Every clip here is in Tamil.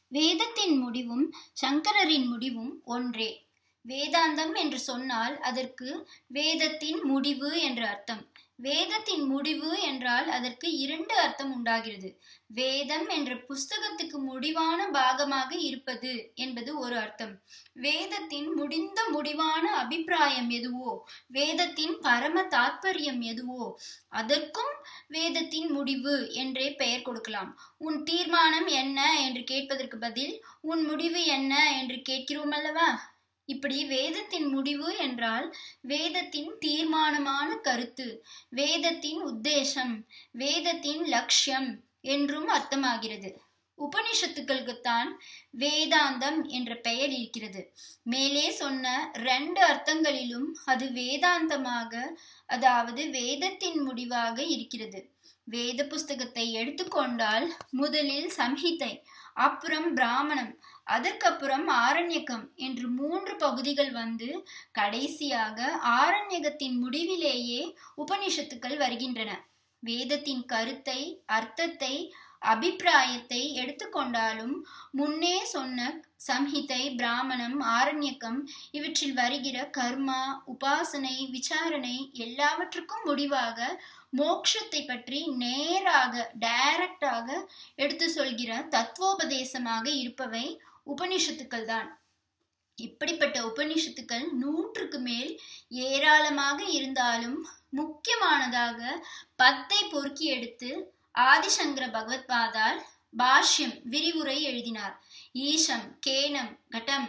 வேதத்தின் முடிவும் சங்கரரின் முடிவும் ஒன்றே வேதாந்தம் என்று சொன்னால் அதற்கு வேதத்தின் முடிவு என்று அர்த்தம் வேதத்தின் முடிவு என்றால் அதற்கு இரண்டு அர்த்தம் உண்டாகிறது வேதம் என்ற புஸ்தகத்துக்கு முடிவான பாகமாக இருப்பது என்பது ஒரு அர்த்தம் வேதத்தின் முடிந்த முடிவான அபிப்பிராயம் எதுவோ வேதத்தின் பரம தாத்பரியம் எதுவோ அதற்கும் வேதத்தின் முடிவு என்றே பெயர் கொடுக்கலாம் உன் தீர்மானம் என்ன என்று கேட்பதற்கு பதில் உன் முடிவு என்ன என்று கேட்கிறோம் அல்லவா இப்படி வேதத்தின் முடிவு என்றால் வேதத்தின் தீர்மானமான கருத்து வேதத்தின் உத்தேசம் வேதத்தின் லட்சியம் என்றும் அர்த்தமாகிறது உபனிஷத்துக்களுக்குத்தான் வேதாந்தம் என்ற பெயர் இருக்கிறது மேலே சொன்ன ரெண்டு அர்த்தங்களிலும் அது வேதாந்தமாக அதாவது வேதத்தின் முடிவாக இருக்கிறது வேத புஸ்தகத்தை எடுத்துக்கொண்டால் முதலில் சம்ஹிதை அப்புறம் பிராமணம் அதற்கப்புறம் ஆரண்யகம் என்று மூன்று பகுதிகள் வந்து கடைசியாக ஆரண்யகத்தின் முடிவிலேயே உபனிஷத்துக்கள் வருகின்றன வேதத்தின் கருத்தை அர்த்தத்தை அபிப்பிராயத்தை எடுத்துக்கொண்டாலும் முன்னே சொன்ன சம்ஹிதை பிராமணம் ஆரண்யக்கம் இவற்றில் வருகிற கர்மா உபாசனை விசாரணை எல்லாவற்றுக்கும் முடிவாக மோட்சத்தை பற்றி நேராக டைரக்டாக எடுத்து சொல்கிற தத்துவோபதேசமாக இருப்பவை உபனிஷத்துக்கள் தான் இப்படிப்பட்ட உபனிஷத்துக்கள் நூற்றுக்கு மேல் ஏராளமாக இருந்தாலும் முக்கியமானதாக பத்தை பொறுக்கி எடுத்து ஆதிசங்கர பகவத்பாதால் பாஷ்யம் விரிவுரை எழுதினார் ஈஷம் கேனம் கட்டம்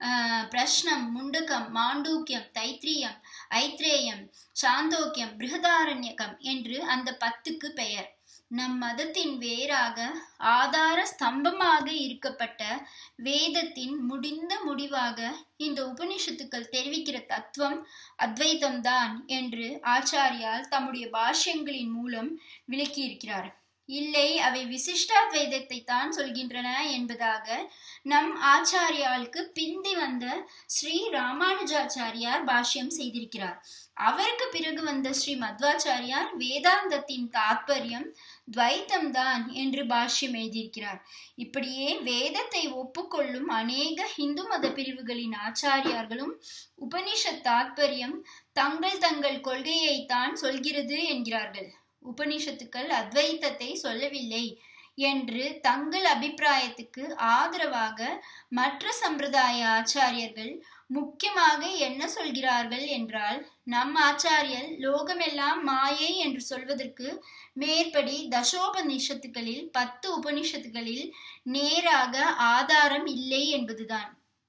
பிரஷ்னம் முண்டுகம் மாண்டூக்கியம் தைத்திரியம் ஐத்ரேயம் சாந்தோக்கியம் பிருகதாரண்யகம் என்று அந்த பத்துக்கு பெயர் நம் மதத்தின் வேறாக ஆதார ஸ்தம்பமாக இருக்கப்பட்ட வேதத்தின் முடிந்த முடிவாக இந்த உபனிஷத்துக்கள் தெரிவிக்கிற தத்துவம் அத்வைதம்தான் என்று ஆச்சாரியால் தம்முடைய பாஷ்யங்களின் மூலம் விளக்கியிருக்கிறார் இல்லை அவை விசிஷ்டாத்வைதத்தை தான் சொல்கின்றன என்பதாக நம் ஆச்சாரியாளுக்கு பிந்தி வந்த ஸ்ரீ ராமானுஜாச்சாரியார் பாஷ்யம் செய்திருக்கிறார் அவருக்கு பிறகு வந்த ஸ்ரீ மத்வாச்சாரியார் வேதாந்தத்தின் தாத்பரியம் துவைத்தம் தான் என்று பாஷ்யம் எழுதியிருக்கிறார் இப்படியே வேதத்தை ஒப்புக்கொள்ளும் அநேக இந்து மத பிரிவுகளின் ஆச்சாரியார்களும் உபனிஷத் தாத்பரியம் தங்கள் தங்கள் கொள்கையை தான் சொல்கிறது என்கிறார்கள் உபனிஷத்துக்கள் அத்வைத்தத்தை சொல்லவில்லை என்று தங்கள் அபிப்பிராயத்துக்கு ஆதரவாக மற்ற சம்பிரதாய ஆச்சாரியர்கள் முக்கியமாக என்ன சொல்கிறார்கள் என்றால் நம் ஆச்சாரியர் லோகமெல்லாம் மாயை என்று சொல்வதற்கு மேற்படி தசோபனிஷத்துக்களில் பத்து உபனிஷத்துகளில் நேராக ஆதாரம் இல்லை என்பதுதான்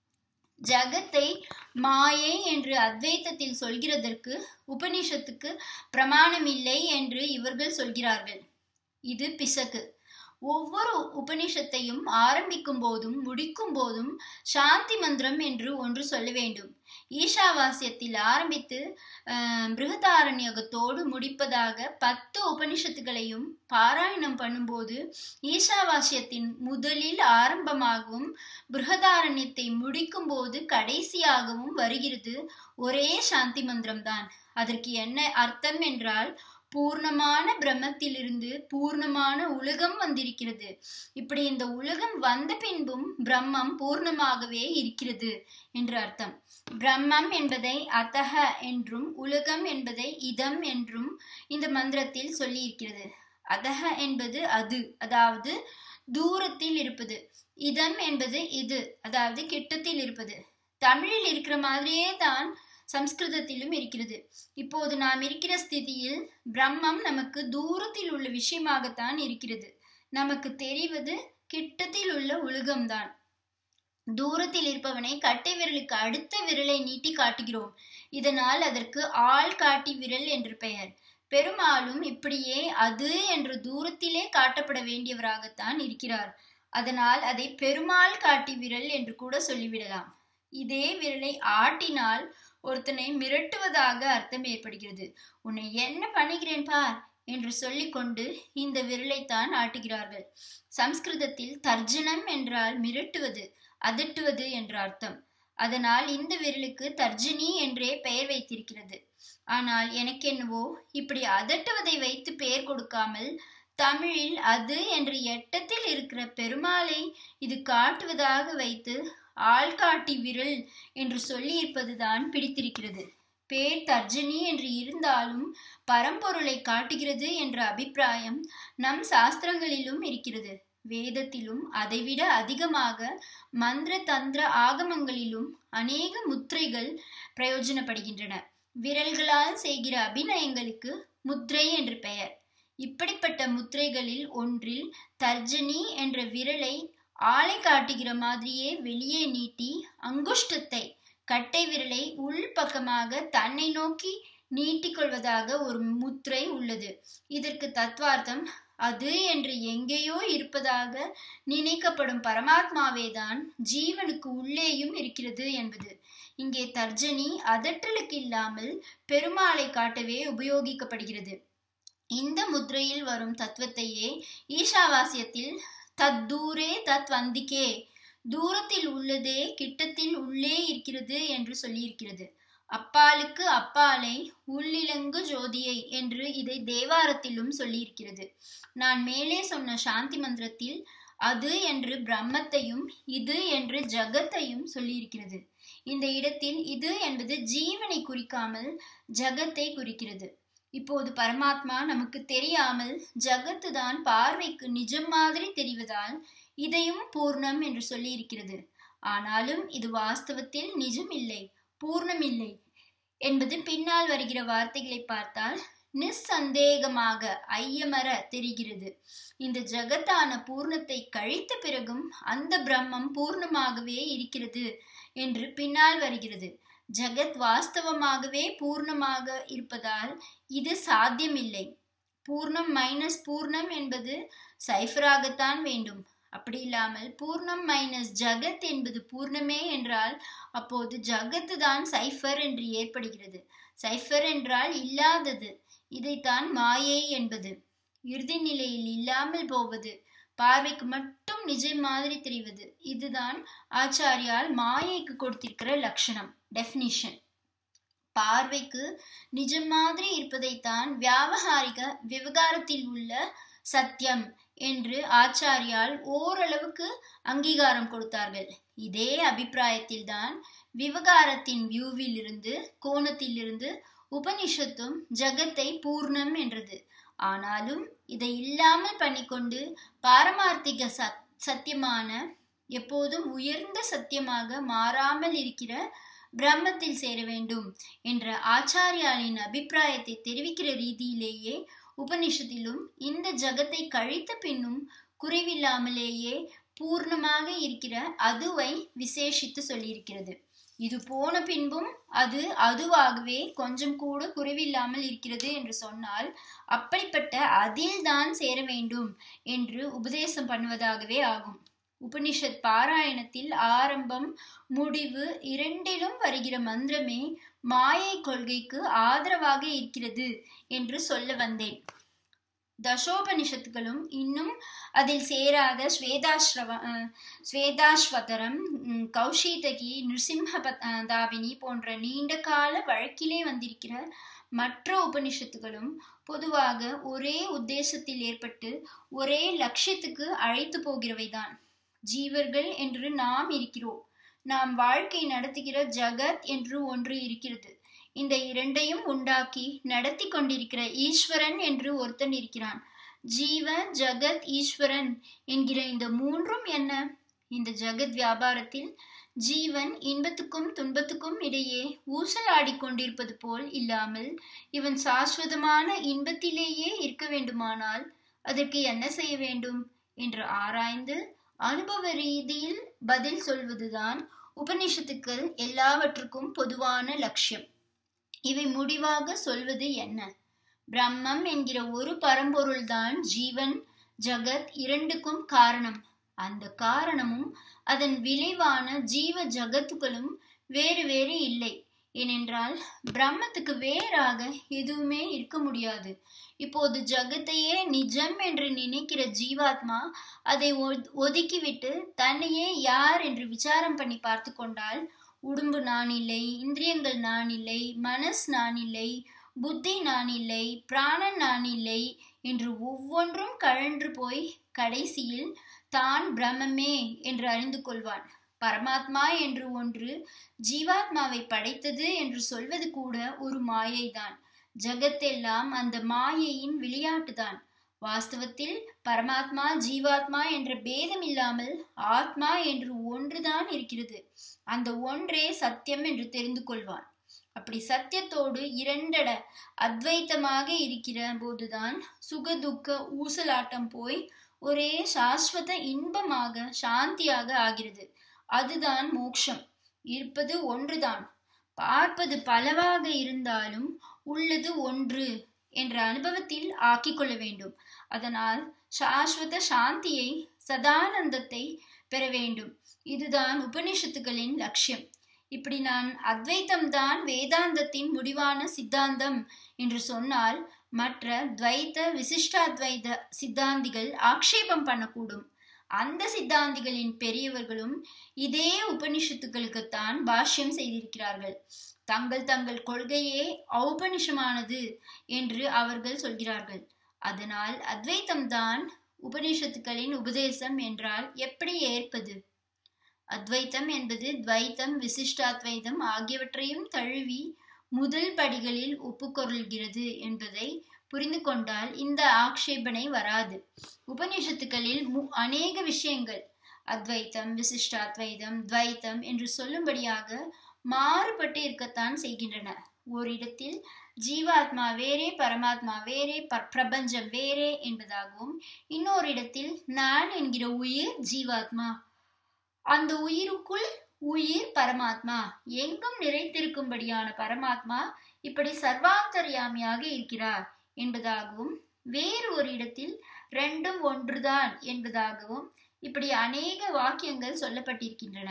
ஜகத்தை மாயை என்று அத்வைத்தத்தில் சொல்கிறதற்கு உபனிஷத்துக்கு பிரமாணம் இல்லை என்று இவர்கள் சொல்கிறார்கள் இது பிசகு ஒவ்வொரு உபனிஷத்தையும் ஆரம்பிக்கும் போதும் முடிக்கும் போதும் சாந்தி மந்திரம் என்று ஒன்று சொல்ல வேண்டும் ஈஷாவாசியத்தில் ஆரம்பித்து பிருகதாரண்யகத்தோடு முடிப்பதாக பத்து உபனிஷத்துகளையும் பாராயணம் பண்ணும்போது ஈஷாவாசியத்தின் முதலில் ஆரம்பமாகவும் பிருகதாரண்யத்தை முடிக்கும் போது கடைசியாகவும் வருகிறது ஒரே சாந்தி மந்திரம்தான் அதற்கு என்ன அர்த்தம் என்றால் பூர்ணமான பிரம்மத்திலிருந்து பூர்ணமான உலகம் வந்திருக்கிறது இப்படி இந்த உலகம் வந்த பின்பும் பிரம்மம் பூர்ணமாகவே இருக்கிறது என்று அர்த்தம் பிரம்மம் என்பதை அத்தக என்றும் உலகம் என்பதை இதம் என்றும் இந்த மந்திரத்தில் சொல்லி இருக்கிறது அதக என்பது அது அதாவது தூரத்தில் இருப்பது இதம் என்பது இது அதாவது கிட்டத்தில் இருப்பது தமிழில் இருக்கிற மாதிரியே தான் சம்ஸ்கிருதத்திலும் இருக்கிறது இப்போது நாம் இருக்கிற ஸ்திதியில் பிரம்மம் நமக்கு தூரத்தில் உள்ள விஷயமாகத்தான் இருக்கிறது நமக்கு தெரிவது கிட்டத்தில் உள்ள உலகம்தான் தூரத்தில் இருப்பவனை கட்டை விரலுக்கு அடுத்த விரலை நீட்டி காட்டுகிறோம் இதனால் அதற்கு ஆள் காட்டி விரல் என்று பெயர் பெரும்பாலும் இப்படியே அது என்று தூரத்திலே காட்டப்பட வேண்டியவராகத்தான் இருக்கிறார் அதனால் அதை பெருமாள் காட்டி விரல் என்று கூட சொல்லிவிடலாம் இதே விரலை ஆட்டினால் ஒருத்தனை மிரட்டுவதாக அர்த்தம் ஏற்படுகிறது உன்னை என்ன பண்ணுகிறேன் பார் என்று சொல்லிக்கொண்டு இந்த விரலைத்தான் ஆட்டுகிறார்கள் சம்ஸ்கிருதத்தில் தர்ஜனம் என்றால் மிரட்டுவது அதட்டுவது என்ற அர்த்தம் அதனால் இந்த விரலுக்கு தர்ஜினி என்றே பெயர் வைத்திருக்கிறது ஆனால் எனக்கென்னவோ இப்படி அதட்டுவதை வைத்து பெயர் கொடுக்காமல் தமிழில் அது என்ற எட்டத்தில் இருக்கிற பெருமாளை இது காட்டுவதாக வைத்து ஆள்காட்டி விரல் என்று சொல்லியிருப்பதுதான் பிடித்திருக்கிறது பேர் தர்ஜனி என்று இருந்தாலும் பரம்பொருளை காட்டுகிறது என்ற அபிப்பிராயம் நம் சாஸ்திரங்களிலும் இருக்கிறது வேதத்திலும் அதைவிட அதிகமாக மந்திர தந்திர ஆகமங்களிலும் அநேக முத்திரைகள் பிரயோஜனப்படுகின்றன விரல்களால் செய்கிற அபிநயங்களுக்கு முத்திரை என்று பெயர் இப்படிப்பட்ட முத்திரைகளில் ஒன்றில் தர்ஜனி என்ற விரலை ஆளை காட்டுகிற மாதிரியே வெளியே நீட்டி அங்குஷ்டத்தை கட்டை விரலை உள் பக்கமாக தன்னை நோக்கி நீட்டிக்கொள்வதாக ஒரு முத்திரை உள்ளது இதற்கு தத்வார்த்தம் அது என்று எங்கேயோ இருப்பதாக நினைக்கப்படும் பரமாத்மாவேதான் ஜீவனுக்கு உள்ளேயும் இருக்கிறது என்பது இங்கே தர்ஜனி அதற்றலுக்கு இல்லாமல் பெருமாளை காட்டவே உபயோகிக்கப்படுகிறது இந்த முத்திரையில் வரும் தத்துவத்தையே ஈஷாவாசியத்தில் தத் தூரே தத் வந்திக்கே தூரத்தில் உள்ளதே கிட்டத்தில் உள்ளே இருக்கிறது என்று சொல்லியிருக்கிறது அப்பாலுக்கு அப்பாலை உள்ளிலங்கு ஜோதியை என்று இதை தேவாரத்திலும் சொல்லியிருக்கிறது நான் மேலே சொன்ன சாந்தி மந்திரத்தில் அது என்று பிரம்மத்தையும் இது என்று ஜகத்தையும் சொல்லியிருக்கிறது இந்த இடத்தில் இது என்பது ஜீவனை குறிக்காமல் ஜகத்தை குறிக்கிறது இப்போது பரமாத்மா நமக்கு தெரியாமல் ஜகத்து தான் பார்வைக்கு நிஜம் மாதிரி தெரிவதால் இதையும் பூர்ணம் என்று சொல்லியிருக்கிறது ஆனாலும் இது வாஸ்தவத்தில் நிஜம் இல்லை பூர்ணம் இல்லை என்பது பின்னால் வருகிற வார்த்தைகளை பார்த்தால் நிஸ்சந்தேகமாக ஐயமர தெரிகிறது இந்த ஜகத்தான பூர்ணத்தை கழித்த பிறகும் அந்த பிரம்மம் பூர்ணமாகவே இருக்கிறது என்று பின்னால் வருகிறது ஜகத் வாஸ்தவமாகவே பூர்ணமாக இருப்பதால் இது சாத்தியமில்லை பூர்ணம் மைனஸ் பூர்ணம் என்பது சைஃபராகத்தான் வேண்டும் அப்படி இல்லாமல் பூர்ணம் மைனஸ் ஜகத் என்பது பூர்ணமே என்றால் அப்போது ஜகத்து தான் சைஃபர் என்று ஏற்படுகிறது சைஃபர் என்றால் இல்லாதது இதைத்தான் மாயை என்பது இறுதி நிலையில் இல்லாமல் போவது பார்வைக்கு மட்டும் நிஜம் மாதிரி தெரிவது இதுதான் ஆச்சாரியால் மாயைக்கு கொடுத்திருக்கிற லட்சணம் டெஃபினிஷன் பார்வைக்கு நிஜம் மாதிரி இருப்பதைத்தான் வியாபகாரிக விவகாரத்தில் உள்ள சத்தியம் என்று ஆச்சாரியால் ஓரளவுக்கு அங்கீகாரம் கொடுத்தார்கள் இதே அபிப்பிராயத்தில் தான் விவகாரத்தின் வியூவில் இருந்து கோணத்தில் இருந்து உபனிஷத்தும் ஜகத்தை பூர்ணம் என்றது ஆனாலும் இதை இல்லாமல் பண்ணிக்கொண்டு பாரமார்த்திக சத் சத்தியமான எப்போதும் உயர்ந்த சத்தியமாக மாறாமல் இருக்கிற பிரம்மத்தில் சேர வேண்டும் என்ற ஆச்சாரியாலின் அபிப்பிராயத்தை தெரிவிக்கிற ரீதியிலேயே உபனிஷத்திலும் இந்த ஜகத்தை கழித்த பின்னும் குறைவில்லாமலேயே பூர்ணமாக இருக்கிற அதுவை விசேஷித்து சொல்லியிருக்கிறது இது போன பின்பும் அது அதுவாகவே கொஞ்சம் கூட குறைவில்லாமல் இருக்கிறது என்று சொன்னால் அப்படிப்பட்ட அதில் தான் சேர வேண்டும் என்று உபதேசம் பண்ணுவதாகவே ஆகும் உபனிஷத் பாராயணத்தில் ஆரம்பம் முடிவு இரண்டிலும் வருகிற மந்திரமே மாயை கொள்கைக்கு ஆதரவாக இருக்கிறது என்று சொல்ல வந்தேன் தசோபனிஷத்துகளும் இன்னும் அதில் சேராத ஸ்வேதாஸ்ரவ ஸ்வேதாஸ்வதரம் கௌஷீதகி நிருசிம்ஹ தாபினி போன்ற நீண்ட கால வழக்கிலே வந்திருக்கிற மற்ற உபனிஷத்துகளும் பொதுவாக ஒரே உத்தேசத்தில் ஏற்பட்டு ஒரே லட்சியத்துக்கு அழைத்து போகிறவைதான் ஜீவர்கள் என்று நாம் இருக்கிறோம் நாம் வாழ்க்கை நடத்துகிற ஜகத் என்று ஒன்று இருக்கிறது இந்த இரண்டையும் உண்டாக்கி நடத்தி கொண்டிருக்கிற ஈஸ்வரன் என்று ஒருத்தன் இருக்கிறான் ஜீவ ஜகத் ஈஸ்வரன் என்கிற இந்த மூன்றும் என்ன இந்த ஜகத் வியாபாரத்தில் ஜீவன் இன்பத்துக்கும் துன்பத்துக்கும் இடையே ஊசலாடி கொண்டிருப்பது போல் இல்லாமல் இவன் சாஸ்வதமான இன்பத்திலேயே இருக்க வேண்டுமானால் அதற்கு என்ன செய்ய வேண்டும் என்று ஆராய்ந்து அனுபவ ரீதியில் பதில் சொல்வதுதான் உபனிஷத்துக்கள் எல்லாவற்றுக்கும் பொதுவான லட்சியம் இவை முடிவாக சொல்வது என்ன பிரம்மம் என்கிற ஒரு பரம்பொருள்தான் ஜீவன் ஜகத் இரண்டுக்கும் காரணம் அந்த காரணமும் அதன் விளைவான ஜீவ ஜகத்துகளும் வேறு வேறு இல்லை ஏனென்றால் பிரம்மத்துக்கு வேறாக எதுவுமே இருக்க முடியாது இப்போது ஜகத்தையே நிஜம் என்று நினைக்கிற ஜீவாத்மா அதை ஒதுக்கிவிட்டு தன்னையே யார் என்று விசாரம் பண்ணி பார்த்து கொண்டால் உடம்பு நான் இல்லை இந்திரியங்கள் நான் இல்லை மனஸ் நான் இல்லை புத்தி நான் இல்லை பிராணன் நான் இல்லை என்று ஒவ்வொன்றும் கழன்று போய் கடைசியில் தான் பிரம்மமே என்று அறிந்து கொள்வான் பரமாத்மா என்று ஒன்று ஜீவாத்மாவை படைத்தது என்று சொல்வது கூட ஒரு மாயைதான் ஜகத்தெல்லாம் அந்த மாயையின் விளையாட்டுதான் வாஸ்தவத்தில் பரமாத்மா ஜீவாத்மா என்ற பேதம் இல்லாமல் ஆத்மா என்று ஒன்றுதான் இருக்கிறது அந்த ஒன்றே சத்தியம் என்று தெரிந்து கொள்வான் அப்படி சத்தியத்தோடு இரண்டட அத்வைத்தமாக இருக்கிற போதுதான் சுகதுக்க ஊசலாட்டம் போய் ஒரே சாஸ்வத இன்பமாக சாந்தியாக ஆகிறது அதுதான் மோக்ஷம் இருப்பது ஒன்றுதான் பார்ப்பது பலவாக இருந்தாலும் உள்ளது ஒன்று என்ற அனுபவத்தில் ஆக்கிக் கொள்ள வேண்டும் அதனால் சாஸ்வத சாந்தியை சதானந்தத்தை பெற வேண்டும் இதுதான் உபனிஷத்துகளின் லட்சியம் இப்படி நான் அத்வைத்தம் தான் வேதாந்தத்தின் முடிவான சித்தாந்தம் என்று சொன்னால் மற்ற துவைத்த விசிஷ்டாத்வைத சித்தாந்திகள் ஆக்ஷேபம் பண்ணக்கூடும் அந்த சித்தாந்திகளின் பெரியவர்களும் இதே உபனிஷத்துக்களுக்குத்தான் பாஷ்யம் செய்திருக்கிறார்கள் தங்கள் தங்கள் கொள்கையே ஔபனிஷமானது என்று அவர்கள் சொல்கிறார்கள் அதனால் அத்வைத்தம் தான் உபனிஷத்துக்களின் உபதேசம் என்றால் எப்படி ஏற்பது அத்வைத்தம் என்பது துவைத்தம் விசிஷ்டாத்வைதம் ஆகியவற்றையும் தழுவி முதல் படிகளில் ஒப்புக்கொள்கிறது என்பதை புரிந்து கொண்டால் இந்த ஆக்ஷேபனை வராது உபநிஷத்துக்களில் அநேக விஷயங்கள் அத்வைத்தம் விசிஷ்டாத்வைதம் துவைத்தம் என்று சொல்லும்படியாக மாறுபட்டு இருக்கத்தான் செய்கின்றன ஓரிடத்தில் ஜீவாத்மா வேறே பரமாத்மா வேறே பிரபஞ்சம் வேறே என்பதாகவும் இன்னொரு இடத்தில் நான் என்கிற உயிர் ஜீவாத்மா அந்த உயிருக்குள் உயிர் பரமாத்மா எங்கும் நிறைத்திருக்கும்படியான பரமாத்மா இப்படி சர்வாந்தர்யாமியாக இருக்கிறார் என்பதாகவும் வேறு ஒரு இடத்தில் ரெண்டும் ஒன்றுதான் என்பதாகவும் இப்படி அநேக வாக்கியங்கள் சொல்லப்பட்டிருக்கின்றன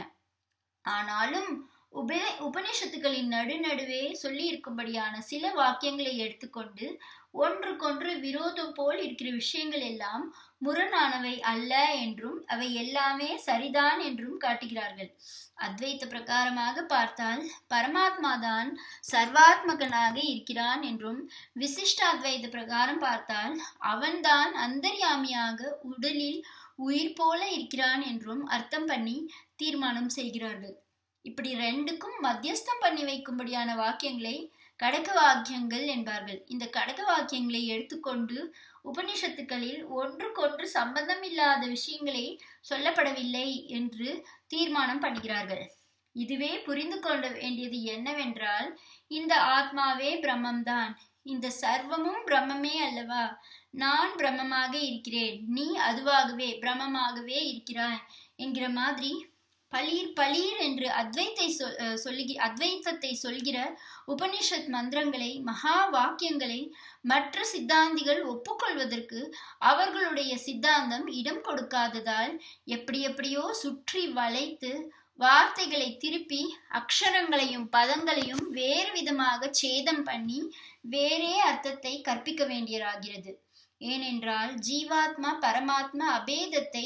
ஆனாலும் உப உபனிஷத்துக்களின் நடுநடுவே சொல்லி இருக்கும்படியான சில வாக்கியங்களை எடுத்துக்கொண்டு ஒன்றுக்கொன்று விரோதம் போல் இருக்கிற விஷயங்கள் எல்லாம் முரணானவை அல்ல என்றும் அவை எல்லாமே சரிதான் என்றும் காட்டுகிறார்கள் அத்வைத்த பிரகாரமாக பார்த்தால் பரமாத்மா தான் சர்வாத்மகனாக இருக்கிறான் என்றும் விசிஷ்டாத்வைத பிரகாரம் பார்த்தால் அவன்தான் அந்தர்யாமியாக உடலில் உயிர் போல இருக்கிறான் என்றும் அர்த்தம் பண்ணி தீர்மானம் செய்கிறார்கள் இப்படி ரெண்டுக்கும் மத்தியஸ்தம் பண்ணி வைக்கும்படியான வாக்கியங்களை கடக வாக்கியங்கள் என்பார்கள் இந்த கடக வாக்கியங்களை எடுத்துக்கொண்டு உபனிஷத்துக்களில் ஒன்றுக்கொன்று சம்பந்தம் இல்லாத விஷயங்களே சொல்லப்படவில்லை என்று தீர்மானம் பண்ணுகிறார்கள் இதுவே புரிந்து கொள்ள வேண்டியது என்னவென்றால் இந்த ஆத்மாவே பிரம்மம்தான் இந்த சர்வமும் பிரம்மமே அல்லவா நான் பிரம்மமாக இருக்கிறேன் நீ அதுவாகவே பிரம்மமாகவே இருக்கிறாய் என்கிற மாதிரி பளீர் பளீர் என்று அத்வைத்தை சொல் சொல்லுகி அத்வைத்தத்தை சொல்கிற உபனிஷத் மந்திரங்களை மகா வாக்கியங்களை மற்ற சித்தாந்திகள் ஒப்புக்கொள்வதற்கு அவர்களுடைய சித்தாந்தம் இடம் கொடுக்காததால் எப்படி எப்படியோ சுற்றி வளைத்து வார்த்தைகளை திருப்பி அக்ஷரங்களையும் பதங்களையும் வேறு விதமாக சேதம் பண்ணி வேறே அர்த்தத்தை கற்பிக்க வேண்டியதாகிறது ஏனென்றால் ஜீவாத்மா பரமாத்மா அபேதத்தை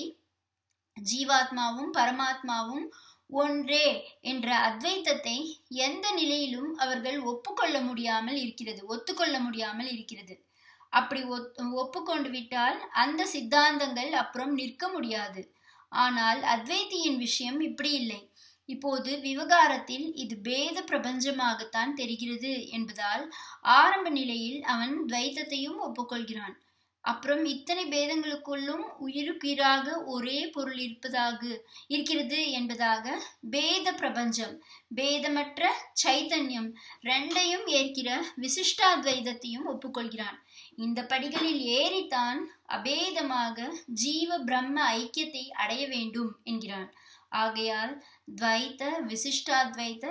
ஜீவாத்மாவும் பரமாத்மாவும் ஒன்றே என்ற அத்வைத்தத்தை எந்த நிலையிலும் அவர்கள் ஒப்புக்கொள்ள முடியாமல் இருக்கிறது ஒத்துக்கொள்ள முடியாமல் இருக்கிறது அப்படி ஒப்புக்கொண்டு விட்டால் அந்த சித்தாந்தங்கள் அப்புறம் நிற்க முடியாது ஆனால் அத்வைத்தியின் விஷயம் இப்படி இல்லை இப்போது விவகாரத்தில் இது பேத பிரபஞ்சமாகத்தான் தெரிகிறது என்பதால் ஆரம்ப நிலையில் அவன் துவைத்தத்தையும் ஒப்புக்கொள்கிறான் அப்புறம் இத்தனை பேதங்களுக்குள்ளும் உயிருக்குயிராக ஒரே பொருள் இருப்பதாக இருக்கிறது என்பதாக பேத பிரபஞ்சம் பேதமற்ற சைத்தன்யம் ரெண்டையும் ஏற்கிற விசிஷ்டாத்வைதத்தையும் ஒப்புக்கொள்கிறான் இந்த படிகளில் ஏறித்தான் அபேதமாக ஜீவ பிரம்ம ஐக்கியத்தை அடைய வேண்டும் என்கிறான் ஆகையால் துவைத்த விசிஷ்டாத்வைத்த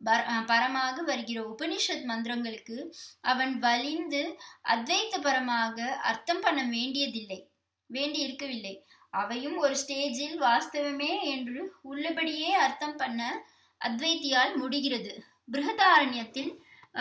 பரமாக வருகிற உபனிஷத் மந்திரங்களுக்கு அவன் வலிந்து அத்வைத்த பரமாக அர்த்தம் பண்ண வேண்டியதில்லை வேண்டி இருக்கவில்லை அவையும் ஒரு ஸ்டேஜில் வாஸ்தவமே என்று உள்ளபடியே அர்த்தம் பண்ண அத்வைத்தியால் முடிகிறது பிருகதாரண்யத்தில்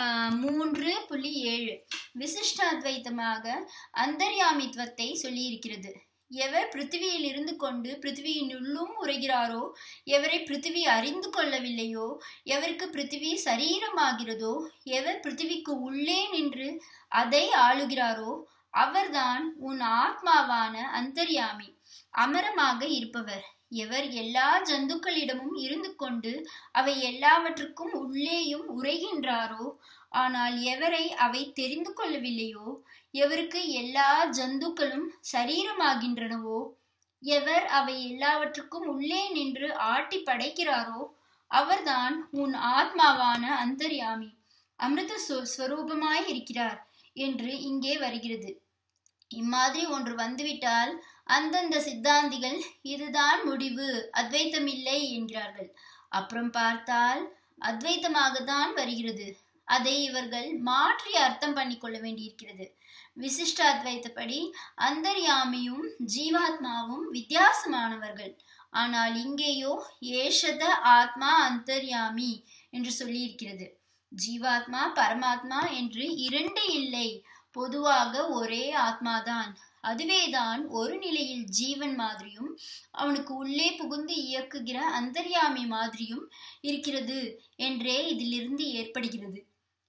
மூன்று புள்ளி ஏழு விசிஷ்ட அத்வைத்தமாக அந்தர்யாமித்வத்தை சொல்லியிருக்கிறது எவர் பிருத்திவியில் இருந்து கொண்டு பிருத்திவியின் உள்ளும் உரைகிறாரோ எவரை பிருத்திவி அறிந்து கொள்ளவில்லையோ எவருக்கு பிருத்திவி சரீரமாகிறதோ எவர் பிருத்திவிக்கு உள்ளே நின்று அதை ஆளுகிறாரோ அவர்தான் உன் ஆத்மாவான அந்தர்யாமி அமரமாக இருப்பவர் எவர் எல்லா ஜந்துக்களிடமும் இருந்து கொண்டு அவை எல்லாவற்றுக்கும் உள்ளேயும் உரைகின்றாரோ ஆனால் எவரை அவை தெரிந்து கொள்ளவில்லையோ எவருக்கு எல்லா ஜந்துக்களும் சரீரமாகின்றனவோ எவர் அவை எல்லாவற்றுக்கும் உள்ளே நின்று ஆட்டி படைக்கிறாரோ அவர்தான் உன் ஆத்மாவான அந்தர்யாமி அமிர்த ஸ்வரூபமாய் இருக்கிறார் என்று இங்கே வருகிறது இம்மாதிரி ஒன்று வந்துவிட்டால் அந்தந்த சித்தாந்திகள் இதுதான் முடிவு அத்வைத்தமில்லை என்கிறார்கள் அப்புறம் பார்த்தால் அத்வைத்தமாக தான் வருகிறது அதை இவர்கள் மாற்றி அர்த்தம் பண்ணிக்கொள்ள வேண்டியிருக்கிறது விசிஷ்ட அத்வைத்தப்படி அந்தர்யாமியும் ஜீவாத்மாவும் வித்தியாசமானவர்கள் ஆனால் இங்கேயோ ஏஷத ஆத்மா அந்தர்யாமி என்று சொல்லியிருக்கிறது ஜீவாத்மா பரமாத்மா என்று இரண்டு இல்லை பொதுவாக ஒரே ஆத்மாதான் அதுவேதான் ஒரு நிலையில் ஜீவன் மாதிரியும் அவனுக்கு உள்ளே புகுந்து இயக்குகிற அந்தர்யாமி மாதிரியும் இருக்கிறது என்றே இதிலிருந்து ஏற்படுகிறது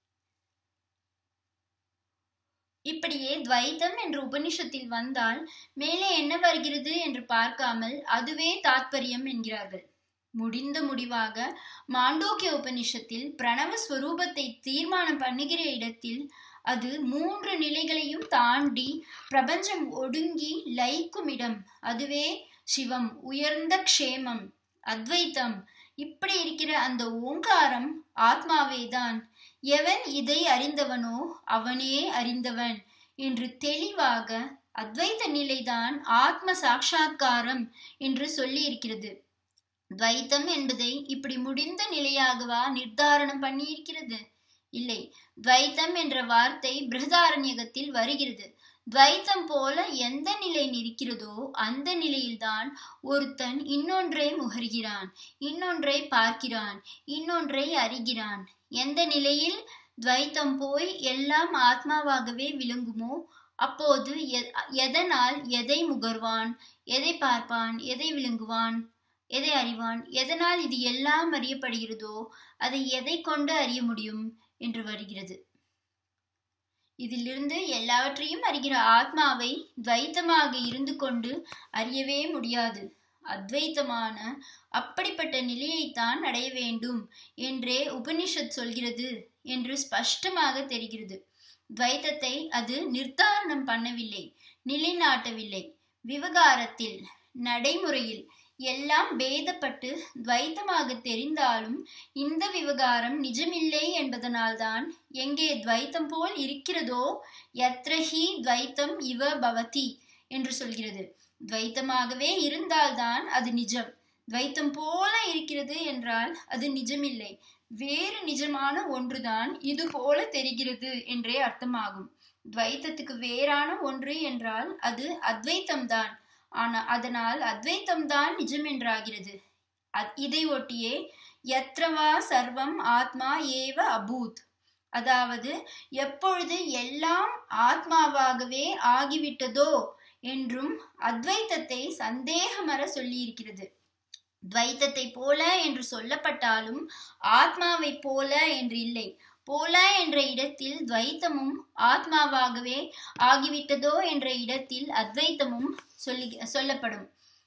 இப்படியே துவைத்தம் என்ற உபனிஷத்தில் வந்தால் மேலே என்ன வருகிறது என்று பார்க்காமல் அதுவே தாத்பரியம் என்கிறார்கள் முடிந்த முடிவாக மாண்டோக்கிய உபனிஷத்தில் பிரணவ ஸ்வரூபத்தை தீர்மானம் பண்ணுகிற இடத்தில் அது மூன்று நிலைகளையும் தாண்டி பிரபஞ்சம் ஒடுங்கி லயிக்கும் இடம் அதுவே சிவம் உயர்ந்த க்ஷேமம் அத்வைத்தம் இப்படி இருக்கிற அந்த ஓங்காரம் ஆத்மாவேதான் எவன் இதை அறிந்தவனோ அவனே அறிந்தவன் என்று தெளிவாக அத்வைத நிலைதான் ஆத்ம சாட்சா்காரம் என்று சொல்லி இருக்கிறது துவைத்தம் என்பதை இப்படி முடிந்த நிலையாகவா நிர்தாரணம் பண்ணி இருக்கிறது இல்லை துவைத்தம் என்ற வார்த்தை பிருகதாரண்யகத்தில் வருகிறது துவைத்தம் போல எந்த நிலை இருக்கிறதோ அந்த நிலையில்தான் ஒருத்தன் இன்னொன்றை முகர்கிறான் இன்னொன்றை பார்க்கிறான் இன்னொன்றை அறிகிறான் எந்த நிலையில் துவைத்தம் போய் எல்லாம் ஆத்மாவாகவே விளங்குமோ அப்போது எதனால் எதை முகர்வான் எதை பார்ப்பான் எதை விளங்குவான் எதை அறிவான் எதனால் இது எல்லாம் அறியப்படுகிறதோ அதை எதை கொண்டு அறிய முடியும் என்று வருகிறது இதிலிருந்து எல்லாவற்றையும் அறிகிற ஆத்மாவை துவைத்தமாக இருந்து கொண்டு அறியவே முடியாது அத்வைத்தமான அப்படிப்பட்ட நிலையைத்தான் அடைய வேண்டும் என்றே உபனிஷத் சொல்கிறது என்று ஸ்பஷ்டமாக தெரிகிறது துவைத்தத்தை அது நிர்தாரணம் பண்ணவில்லை நிலைநாட்டவில்லை விவகாரத்தில் நடைமுறையில் எல்லாம் பேதப்பட்டு துவைத்தமாக தெரிந்தாலும் இந்த விவகாரம் நிஜமில்லை என்பதனால்தான் எங்கே துவைத்தம் போல் இருக்கிறதோ யத்ரஹி துவைத்தம் இவ பவதி என்று சொல்கிறது துவைத்தமாகவே இருந்தால்தான் அது நிஜம் துவைத்தம் போல இருக்கிறது என்றால் அது நிஜமில்லை வேறு நிஜமான ஒன்றுதான் இது போல தெரிகிறது என்றே அர்த்தமாகும் துவைத்தத்துக்கு வேறான ஒன்று என்றால் அது அத்வைத்தம்தான் ஆனா அதனால் அத்வைத்தம் தான் நிஜம் என்றாகிறது இதை ஒட்டியே யத்ரவா சர்வம் ஆத்மா ஏவ அபூத் அதாவது எப்பொழுது எல்லாம் ஆத்மாவாகவே ஆகிவிட்டதோ என்றும் அத்வைத்தத்தை சந்தேகமர சொல்லியிருக்கிறது துவைத்தத்தை போல என்று சொல்லப்பட்டாலும் ஆத்மாவை போல என்று இல்லை போல என்ற இடத்தில் துவைத்தமும் ஆத்மாவாகவே ஆகிவிட்டதோ என்ற இடத்தில் அத்வைத்தமும் சொல்லி சொல்லப்படும்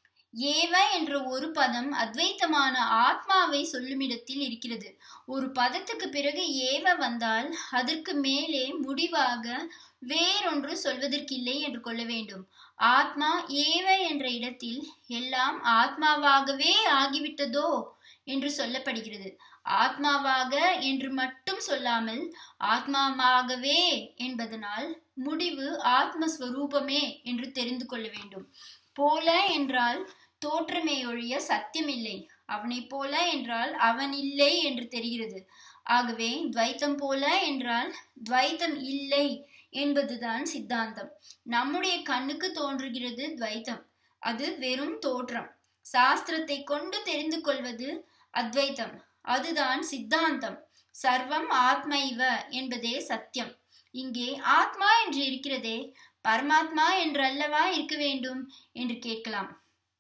ஏவ என்ற ஒரு பதம் அத்வைத்தமான ஆத்மாவை சொல்லுமிடத்தில் இருக்கிறது ஒரு பதத்துக்கு பிறகு ஏவ வந்தால் அதற்கு மேலே முடிவாக வேறொன்று சொல்வதற்கில்லை என்று கொள்ள வேண்டும் ஆத்மா ஏவ என்ற இடத்தில் எல்லாம் ஆத்மாவாகவே ஆகிவிட்டதோ என்று சொல்லப்படுகிறது ஆத்மாவாக என்று மட்டும் சொல்லாமல் ஆத்மாவாகவே என்பதனால் முடிவு ஆத்மஸ்வரூபமே என்று தெரிந்து கொள்ள வேண்டும் போல என்றால் தோற்றமே ஒழிய சத்தியமில்லை அவனைப் போல என்றால் அவன் இல்லை என்று தெரிகிறது ஆகவே துவைத்தம் போல என்றால் துவைத்தம் இல்லை என்பதுதான் சித்தாந்தம் நம்முடைய கண்ணுக்கு தோன்றுகிறது துவைத்தம் அது வெறும் தோற்றம் சாஸ்திரத்தை கொண்டு தெரிந்து கொள்வது அத்வைத்தம் அதுதான் சித்தாந்தம் சர்வம் ஆத்மைவ என்பதே சத்தியம் இங்கே ஆத்மா என்று இருக்கிறதே பரமாத்மா என்று அல்லவா இருக்க வேண்டும் என்று கேட்கலாம்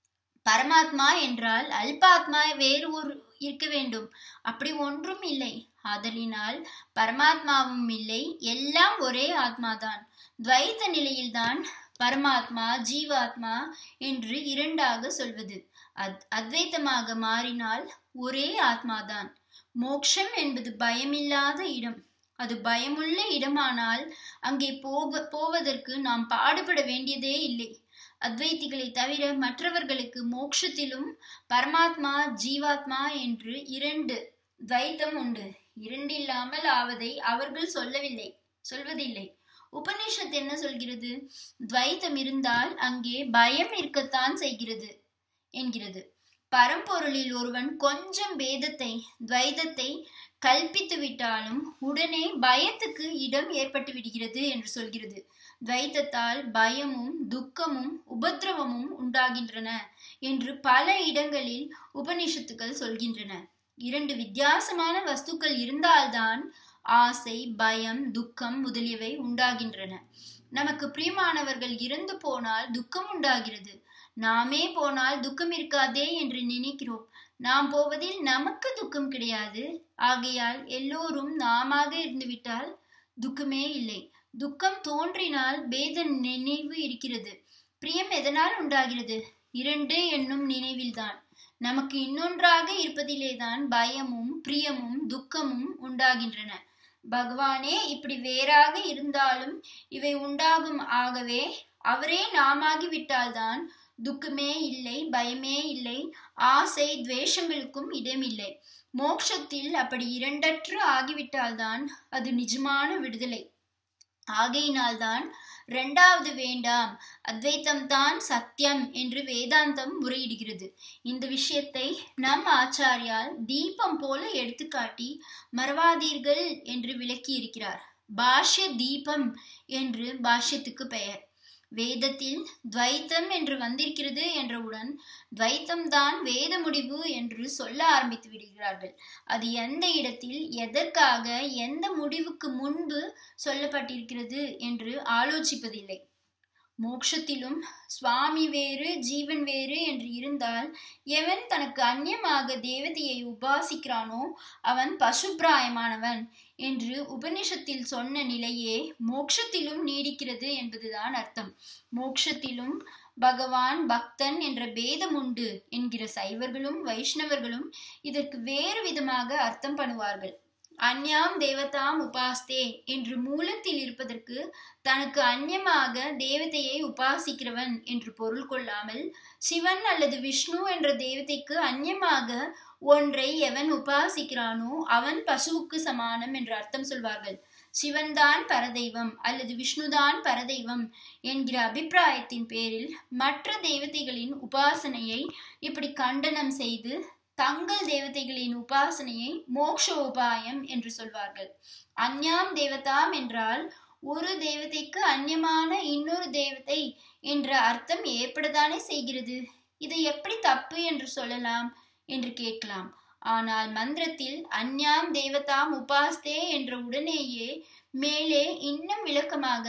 பரமாத்மா என்றால் அல்பாத்மா வேறு ஒரு இருக்க வேண்டும் அப்படி ஒன்றும் இல்லை ஆதலினால் பரமாத்மாவும் இல்லை எல்லாம் ஒரே ஆத்மாதான் துவைத்த நிலையில்தான் பரமாத்மா ஜீவாத்மா என்று இரண்டாக சொல்வது அத் அத்வைத்தமாக மாறினால் ஒரே ஆத்மாதான் மோக்ஷம் என்பது பயமில்லாத இடம் அது பயமுள்ள இடமானால் அங்கே போக போவதற்கு நாம் பாடுபட வேண்டியதே இல்லை அத்வைத்திகளை தவிர மற்றவர்களுக்கு மோட்சத்திலும் பரமாத்மா ஜீவாத்மா என்று இரண்டு துவைத்தம் உண்டு இரண்டில்லாமல் ஆவதை அவர்கள் சொல்லவில்லை சொல்வதில்லை உபநிஷத் என்ன சொல்கிறது துவைத்தம் இருந்தால் அங்கே பயம் இருக்கத்தான் செய்கிறது என்கிறது பரம்பொருளில் ஒருவன் கொஞ்சம் பேதத்தை துவைதத்தை கல்பித்து விட்டாலும் உடனே பயத்துக்கு இடம் ஏற்பட்டு விடுகிறது என்று சொல்கிறது துவைத்தத்தால் பயமும் துக்கமும் உபத்திரவமும் உண்டாகின்றன என்று பல இடங்களில் உபனிஷத்துக்கள் சொல்கின்றன இரண்டு வித்தியாசமான வஸ்துக்கள் இருந்தால்தான் ஆசை பயம் துக்கம் முதலியவை உண்டாகின்றன நமக்கு பிரியமானவர்கள் இறந்து போனால் துக்கம் உண்டாகிறது நாமே போனால் துக்கம் இருக்காதே என்று நினைக்கிறோம் நாம் போவதில் நமக்கு துக்கம் கிடையாது ஆகையால் எல்லோரும் நாமாக இருந்துவிட்டால் துக்கமே இல்லை துக்கம் தோன்றினால் பேத நினைவு இருக்கிறது பிரியம் எதனால் உண்டாகிறது இரண்டு என்னும் நினைவில்தான் நமக்கு இன்னொன்றாக இருப்பதிலேதான் பயமும் பிரியமும் துக்கமும் உண்டாகின்றன பகவானே இப்படி வேறாக இருந்தாலும் இவை உண்டாகும் ஆகவே அவரே நாமாகி விட்டால்தான் துக்கமே இல்லை பயமே இல்லை ஆசை துவேஷங்களுக்கும் இடமில்லை மோட்சத்தில் அப்படி இரண்டற்று ஆகிவிட்டால்தான் அது நிஜமான விடுதலை ஆகையினால்தான் இரண்டாவது வேண்டாம் அத்வைத்தம் தான் சத்தியம் என்று வேதாந்தம் முறையிடுகிறது இந்த விஷயத்தை நம் ஆச்சாரியால் தீபம் போல எடுத்துக்காட்டி மறவாதீர்கள் என்று விளக்கி இருக்கிறார் பாஷ்ய தீபம் என்று பாஷ்யத்துக்கு பெயர் வேதத்தில் துவைத்தம் என்று வந்திருக்கிறது என்றவுடன் துவைத்தம் தான் வேத முடிவு என்று சொல்ல ஆரம்பித்து விடுகிறார்கள் அது எந்த இடத்தில் எதற்காக எந்த முடிவுக்கு முன்பு சொல்லப்பட்டிருக்கிறது என்று ஆலோசிப்பதில்லை மோட்சத்திலும் சுவாமி வேறு ஜீவன் வேறு என்று இருந்தால் எவன் தனக்கு அந்நியமாக தேவதையை உபாசிக்கிறானோ அவன் பசுப்பிராயமானவன் என்று உபனிஷத்தில் சொன்ன நிலையே மோட்சத்திலும் நீடிக்கிறது என்பதுதான் அர்த்தம் மோட்சத்திலும் பகவான் பக்தன் என்ற பேதம் உண்டு என்கிற சைவர்களும் வைஷ்ணவர்களும் இதற்கு வேறு விதமாக அர்த்தம் பண்ணுவார்கள் அந்யாம் தேவதாம் உபாஸ்தே என்று மூலத்தில் இருப்பதற்கு தனக்கு அந்நியமாக தேவதையை உபாசிக்கிறவன் என்று பொருள் கொள்ளாமல் சிவன் அல்லது விஷ்ணு என்ற தேவதைக்கு அந்நியமாக ஒன்றை எவன் உபாசிக்கிறானோ அவன் பசுவுக்கு சமானம் என்று அர்த்தம் சொல்வார்கள் சிவன்தான் பரதெய்வம் அல்லது விஷ்ணுதான் பரதெய்வம் என்கிற அபிப்பிராயத்தின் பேரில் மற்ற தேவதைகளின் உபாசனையை இப்படி கண்டனம் செய்து தங்கள் தேவதைகளின் உபாசனையை மோக்ஷ உபாயம் என்று சொல்வார்கள் அந்யாம் தேவதாம் என்றால் ஒரு தேவதைக்கு அந்நியமான இன்னொரு தேவதை என்ற அர்த்தம் ஏற்படத்தானே செய்கிறது இதை எப்படி தப்பு என்று சொல்லலாம் என்று கேட்கலாம் ஆனால் மந்திரத்தில் அந்யாம் தேவதாம் உபாஸ்தே என்ற உடனேயே மேலே இன்னும் விளக்கமாக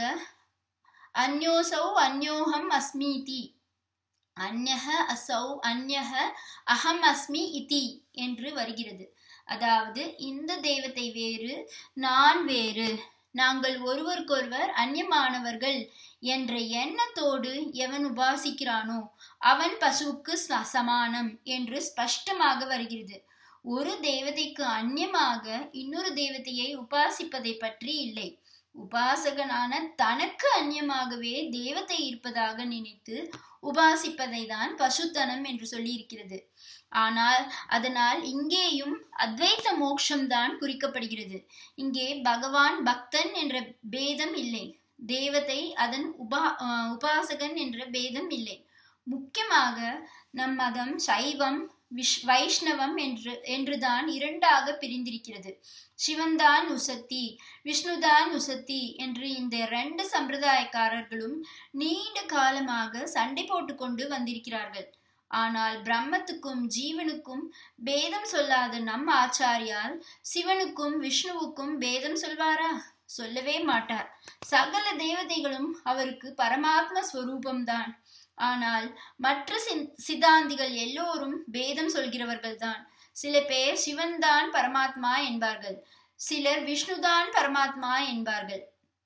அந்யோசௌ அந்யோகம் அஸ்மீதி அந்யக அசௌ அந்யக அகம் அஸ்மி இதி என்று வருகிறது அதாவது இந்த தெய்வத்தை வேறு நான் வேறு நாங்கள் ஒருவருக்கொருவர் அந்நியமானவர்கள் என்ற எண்ணத்தோடு எவன் உபாசிக்கிறானோ அவன் பசுவுக்கு சமானம் என்று ஸ்பஷ்டமாக வருகிறது ஒரு தேவதைக்கு அந்நியமாக இன்னொரு தேவதையை உபாசிப்பதை பற்றி இல்லை உபாசகனான தனக்கு அந்நியமாகவே தேவதை இருப்பதாக நினைத்து உபாசிப்பதை தான் பசுத்தனம் என்று சொல்லி இருக்கிறது ஆனால் அதனால் இங்கேயும் அத்வைத்த மோட்சம்தான் குறிக்கப்படுகிறது இங்கே பகவான் பக்தன் என்ற பேதம் இல்லை தேவதை அதன் உபா உபாசகன் என்ற பேதம் இல்லை முக்கியமாக நம் மதம் சைவம் விஷ் வைஷ்ணவம் என்று என்றுதான் இரண்டாக பிரிந்திருக்கிறது சிவன்தான் உசத்தி விஷ்ணுதான் உசத்தி என்று இந்த ரெண்டு சம்பிரதாயக்காரர்களும் நீண்ட காலமாக சண்டை போட்டுக்கொண்டு வந்திருக்கிறார்கள் ஆனால் பிரம்மத்துக்கும் ஜீவனுக்கும் பேதம் சொல்லாத நம் ஆச்சாரியால் சிவனுக்கும் விஷ்ணுவுக்கும் பேதம் சொல்வாரா சொல்லவே மாட்டார் சகல தேவதைகளும் அவருக்கு பரமாத்ம ஸ்வரூபம்தான் ஆனால் மற்ற சித்தாந்திகள் எல்லோரும் பேதம் சொல்கிறவர்கள்தான் சில பேர் சிவன்தான் பரமாத்மா என்பார்கள் சிலர் விஷ்ணுதான் பரமாத்மா என்பார்கள்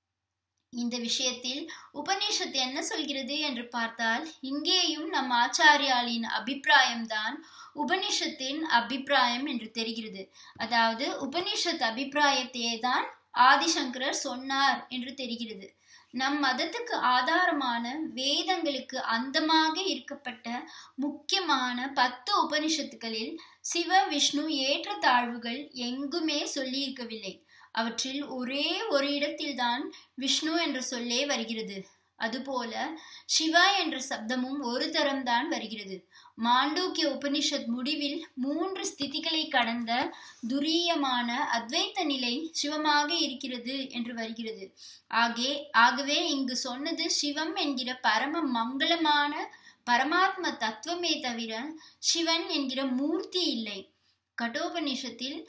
இந்த விஷயத்தில் உபநிஷத் என்ன சொல்கிறது என்று பார்த்தால் இங்கேயும் நம் ஆச்சாரியாலின் அபிப்பிராயம்தான் உபனிஷத்தின் அபிப்பிராயம் என்று தெரிகிறது அதாவது உபனிஷத் அபிப்பிராயத்தையே தான் ஆதிசங்கரர் சொன்னார் என்று தெரிகிறது நம் மதத்துக்கு ஆதாரமான வேதங்களுக்கு அந்தமாக இருக்கப்பட்ட முக்கியமான பத்து உபனிஷத்துகளில் சிவ விஷ்ணு ஏற்ற தாழ்வுகள் எங்குமே சொல்லியிருக்கவில்லை அவற்றில் ஒரே ஒரு இடத்தில்தான் விஷ்ணு என்ற சொல்லே வருகிறது அதுபோல சிவா என்ற சப்தமும் ஒரு தரம்தான் வருகிறது மாண்டூக்கிய உபனிஷத் முடிவில் மூன்று ஸ்திதிகளை கடந்த துரியமான அத்வைத்த நிலை சிவமாக இருக்கிறது என்று வருகிறது ஆகே ஆகவே இங்கு சொன்னது சிவம் என்கிற பரம மங்களமான பரமாத்ம தத்துவமே தவிர சிவன் என்கிற மூர்த்தி இல்லை கட்டோபனிஷத்தில்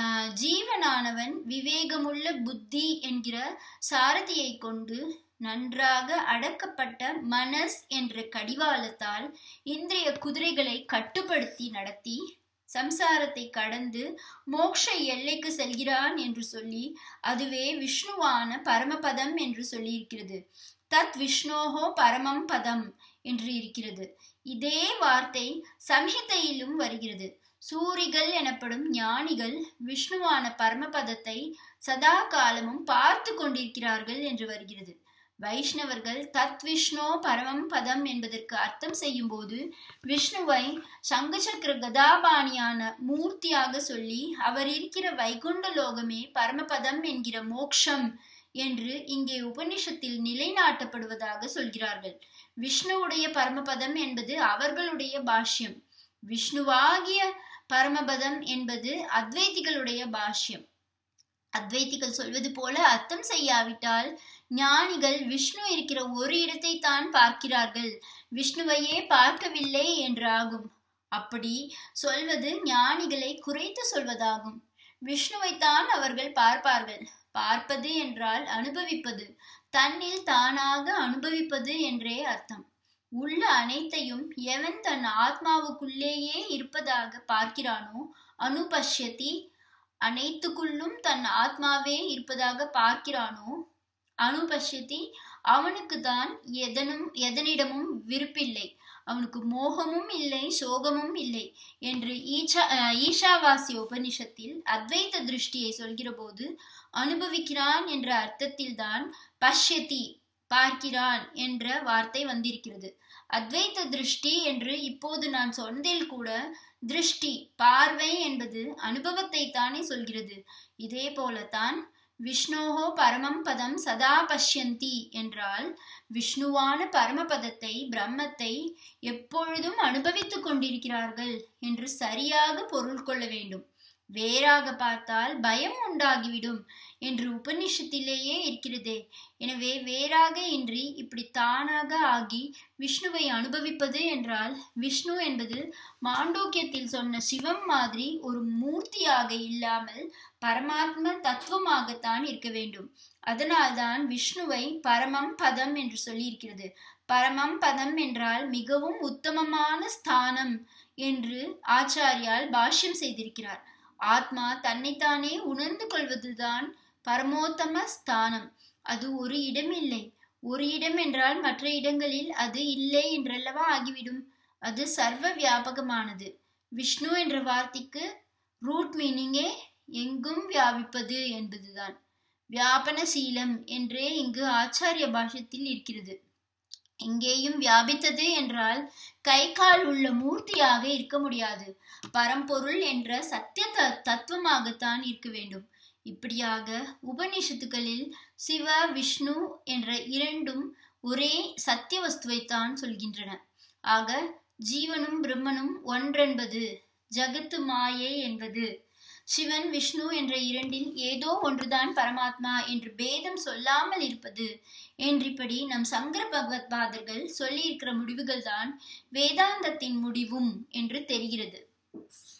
ஜீவனானவன் விவேகமுள்ள புத்தி என்கிற சாரதியை கொண்டு நன்றாக அடக்கப்பட்ட மனஸ் என்ற கடிவாளத்தால் இந்திரிய குதிரைகளை கட்டுப்படுத்தி நடத்தி சம்சாரத்தை கடந்து மோக்ஷ எல்லைக்கு செல்கிறான் என்று சொல்லி அதுவே விஷ்ணுவான பரமபதம் என்று சொல்லியிருக்கிறது தத் விஷ்ணோஹோ பரமம் பதம் என்று இருக்கிறது இதே வார்த்தை சம்ஹிதையிலும் வருகிறது சூரிகள் எனப்படும் ஞானிகள் விஷ்ணுவான பரமபதத்தை சதா காலமும் பார்த்து கொண்டிருக்கிறார்கள் என்று வருகிறது வைஷ்ணவர்கள் தத் விஷ்ணோ பரமம் பதம் என்பதற்கு அர்த்தம் செய்யும் போது விஷ்ணுவை சங்கச்சக்கர கதாபாணியான மூர்த்தியாக சொல்லி அவர் இருக்கிற வைகுண்ட லோகமே பரமபதம் என்கிற மோக்ஷம் என்று இங்கே உபனிஷத்தில் நிலைநாட்டப்படுவதாக சொல்கிறார்கள் விஷ்ணுவுடைய பரமபதம் என்பது அவர்களுடைய பாஷ்யம் விஷ்ணுவாகிய பரமபதம் என்பது அத்வைதிகளுடைய பாஷ்யம் அத்வைத்திகள் சொல்வது போல அர்த்தம் செய்யாவிட்டால் ஞானிகள் விஷ்ணு இருக்கிற ஒரு இடத்தை தான் பார்க்கிறார்கள் விஷ்ணுவையே பார்க்கவில்லை என்றாகும் அப்படி சொல்வது ஞானிகளை குறைத்து சொல்வதாகும் விஷ்ணுவைத்தான் அவர்கள் பார்ப்பார்கள் பார்ப்பது என்றால் அனுபவிப்பது தன்னில் தானாக அனுபவிப்பது என்றே அர்த்தம் உள்ள அனைத்தையும் எவன் தன் ஆத்மாவுக்குள்ளேயே இருப்பதாக பார்க்கிறானோ அனுபஷ்யதி அனைத்துக்குள்ளும் தன் ஆத்மாவே இருப்பதாக பார்க்கிறானோ அனுபஷ்யதி அவனுக்கு தான் எதனும் எதனிடமும் விருப்பில்லை அவனுக்கு மோகமும் இல்லை சோகமும் இல்லை என்று ஈஷா ஈஷாவாசி உபனிஷத்தில் அத்வைத திருஷ்டியை சொல்கிற போது அனுபவிக்கிறான் என்ற அர்த்தத்தில்தான் பஷ்யதி பார்க்கிறான் என்ற வார்த்தை வந்திருக்கிறது அத்வைத திருஷ்டி என்று இப்போது நான் சொன்னதில் கூட திருஷ்டி பார்வை என்பது அனுபவத்தை தானே சொல்கிறது இதே போலத்தான் விஷ்ணோஹோ பரமம் பதம் சதா பஷ்யந்தி என்றால் விஷ்ணுவான பரமபதத்தை பிரம்மத்தை எப்பொழுதும் அனுபவித்துக் கொண்டிருக்கிறார்கள் என்று சரியாக பொருள் கொள்ள வேண்டும் வேறாக பார்த்தால் பயம் உண்டாகிவிடும் என்று உபனிஷத்திலேயே இருக்கிறதே எனவே வேறாக இன்றி இப்படி தானாக ஆகி விஷ்ணுவை அனுபவிப்பது என்றால் விஷ்ணு என்பது மாண்டோக்கியத்தில் சொன்ன சிவம் மாதிரி ஒரு மூர்த்தியாக இல்லாமல் பரமாத்ம தத்துவமாகத்தான் இருக்க வேண்டும் அதனால்தான் விஷ்ணுவை பரமம் பதம் என்று சொல்லியிருக்கிறது பரமம் பதம் என்றால் மிகவும் உத்தமமான ஸ்தானம் என்று ஆச்சாரியால் பாஷ்யம் செய்திருக்கிறார் ஆத்மா தன்னைத்தானே உணர்ந்து கொள்வதுதான் பரமோத்தம ஸ்தானம் அது ஒரு இடம் இல்லை ஒரு இடம் என்றால் மற்ற இடங்களில் அது இல்லை என்றல்லவா ஆகிவிடும் அது சர்வ வியாபகமானது விஷ்ணு என்ற வார்த்தைக்கு ரூட் மீனிங்கே எங்கும் வியாபிப்பது என்பதுதான் வியாபனசீலம் என்றே இங்கு ஆச்சாரிய பாஷ்யத்தில் இருக்கிறது எங்கேயும் வியாபித்தது என்றால் கை கால் உள்ள மூர்த்தியாக இருக்க முடியாது பரம்பொருள் என்ற சத்திய தத்துவமாகத்தான் இருக்க வேண்டும் இப்படியாக உபநிஷத்துக்களில் சிவ விஷ்ணு என்ற இரண்டும் ஒரே சத்திய வஸ்துவைத்தான் சொல்கின்றன ஆக ஜீவனும் பிரம்மனும் ஒன்றென்பது ஜகத்து மாயை என்பது சிவன் விஷ்ணு என்ற இரண்டில் ஏதோ ஒன்றுதான் பரமாத்மா என்று பேதம் சொல்லாமல் இருப்பது என்றிப்படி நம் சங்கர பகவத் பாதர்கள் சொல்லியிருக்கிற முடிவுகள் தான் வேதாந்தத்தின் முடிவும் என்று தெரிகிறது